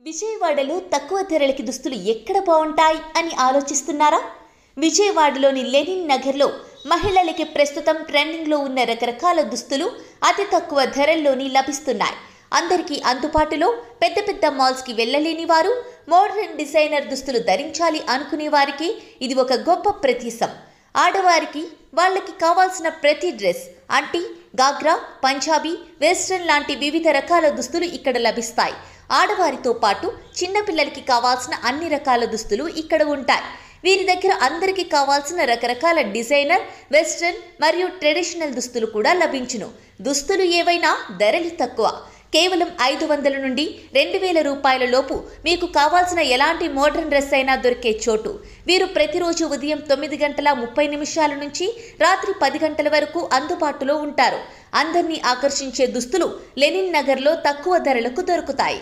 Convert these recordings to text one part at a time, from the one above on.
విజయవాడలో తక్కువ ధరలకి దుస్తులు ఎక్కడ బాగుంటాయి అని ఆలోచిస్తున్నారా విజయవాడలోని లెనిన్ నగర్లో మహిళలకి ప్రస్తుతం ట్రెండింగ్లో ఉన్న రకరకాల దుస్తులు అతి తక్కువ ధరల్లోని లభిస్తున్నాయి అందరికీ అందుబాటులో పెద్ద పెద్ద మాల్స్కి వెళ్ళలేని వారు మోడర్న్ డిజైనర్ దుస్తులు ధరించాలి అనుకునే వారికి ఇది ఒక గొప్ప ప్రదేశం ఆడవారికి వాళ్ళకి కావాల్సిన ప్రతి డ్రెస్ అంటే గాగ్రా పంజాబీ వెస్ట్రన్ లాంటి వివిధ రకాల దుస్తులు ఇక్కడ లభిస్తాయి ఆడవారితో పాటు చిన్నపిల్లలకి కావాల్సిన అన్ని రకాల దుస్తులు ఇక్కడ ఉంటాయి వీరి దగ్గర అందరికీ కావాల్సిన రకరకాల డిజైనర్ వెస్ట్రన్ మరియు ట్రెడిషనల్ దుస్తులు కూడా లభించును దుస్తులు ఏవైనా ధరలు తక్కువ కేవలం ఐదు వందల నుండి రెండు వేల రూపాయల లోపు మీకు కావాల్సిన ఎలాంటి మోడర్న్ డ్రెస్ అయినా దొరికే చోటు వీరు ప్రతిరోజు ఉదయం తొమ్మిది గంటల ముప్పై నిమిషాల నుంచి రాత్రి పది గంటల వరకు అందుబాటులో ఉంటారు అందరినీ ఆకర్షించే దుస్తులు లెనిన్ నగర్లో తక్కువ ధరలకు దొరుకుతాయి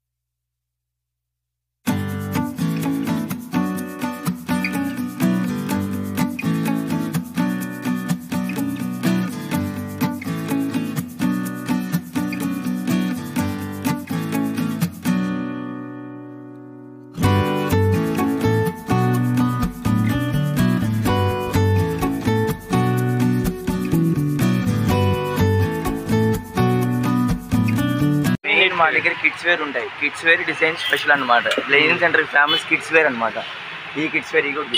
మెయిన్ మా దగ్గర కిడ్స్ వేర్ ఉంటాయి కిడ్స్ వేర్ డిజైన్ స్పెషల్ అనమాట లెజిన్ సెంటర్ ఫేమస్ కిడ్స్ వేర్ అనమాట ఈ కిడ్స్ వేర్ ఈ కూడా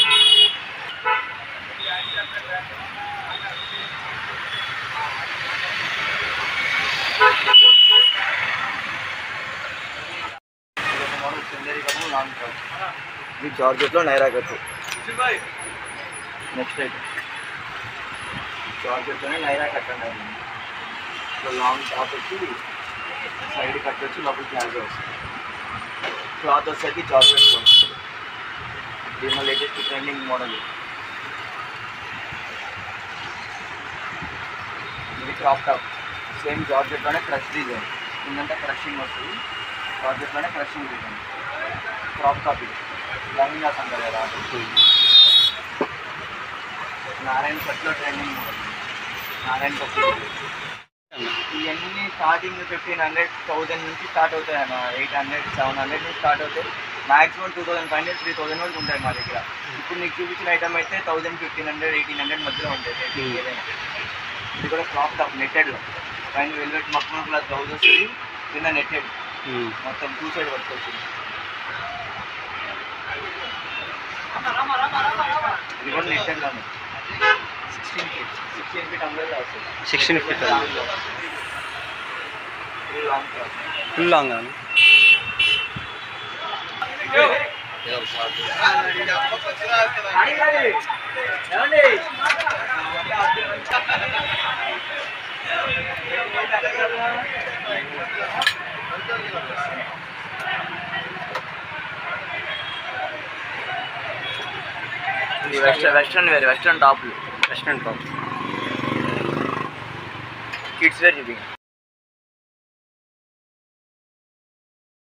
ఇది జార్జెట్లో నైరా కట్టు నెక్స్ట్ అయితే జార్జెట్లోనే నైరా కట్ అంటారు సో లాంగ్ టాప్ వచ్చి సైడ్ కట్ వచ్చి లోపల ప్లాజో వస్తుంది క్లాత్ వచ్చేసరికి జార్జెట్ వస్తుంది దీనిలో లేటెస్ట్ ట్రెండింగ్ మోడల్ ఇది క్రాప్ టాప్ సేమ్ జార్జెట్లోనే క్రష్ డిజైన్ ఏంటంటే క్రషింగ్ వస్తుంది జార్జెట్లోనే క్రషింగ్ డిజైన్ క్రాప్ టాప్ ఇది లెహంగాస్ అంటారు కదా నారాయణ కట్లో ట్రెండింగ్ మోడల్ నారాయణ కట్ ఇవన్నీ స్టార్టింగ్ ఫిఫ్టీన్ హండ్రెడ్ థౌజండ్ నుంచి స్టార్ట్ అవుతాయి అన్న ఎయిట్ హండ్రెడ్ సెవెన్ హండ్రెడ్ నుంచి స్టార్ట్ అవుతాయి maximum two thousand five hundred three thousand వరకు ఉంటాయి మా దగ్గర ఇప్పుడు నీకు చూపించిన ఐటమ్ అయితే thousand fifteen hundred eighteen hundred మధ్యలో ఉంటాయి setting ఏదైనా ఇది కూడా క్రాప్ టాప్ నెట్టెడ్లో పైన వెల్వెట్ మొత్తం ప్లస్ బ్లౌజ్ వస్తుంది కింద నెట్టెడ్ మొత్తం టూ సైడ్ వర్క్ వచ్చింది ఇది కూడా నెట్టెడ్లోనే sixteen feet sixteen feet umbrella వస్తుంది సిక్స్టీన్ ఫీట్ ఇది లాంగ్ క్రాప్ ఫుల్ లాంగ్ అని ఇది వెస్టర్న్ వెస్టర్న్ వేర్ వెస్టర్న్ టాప్లు వెస్ట్రన్ టాప్ కిడ్స్ వేర్ చూపి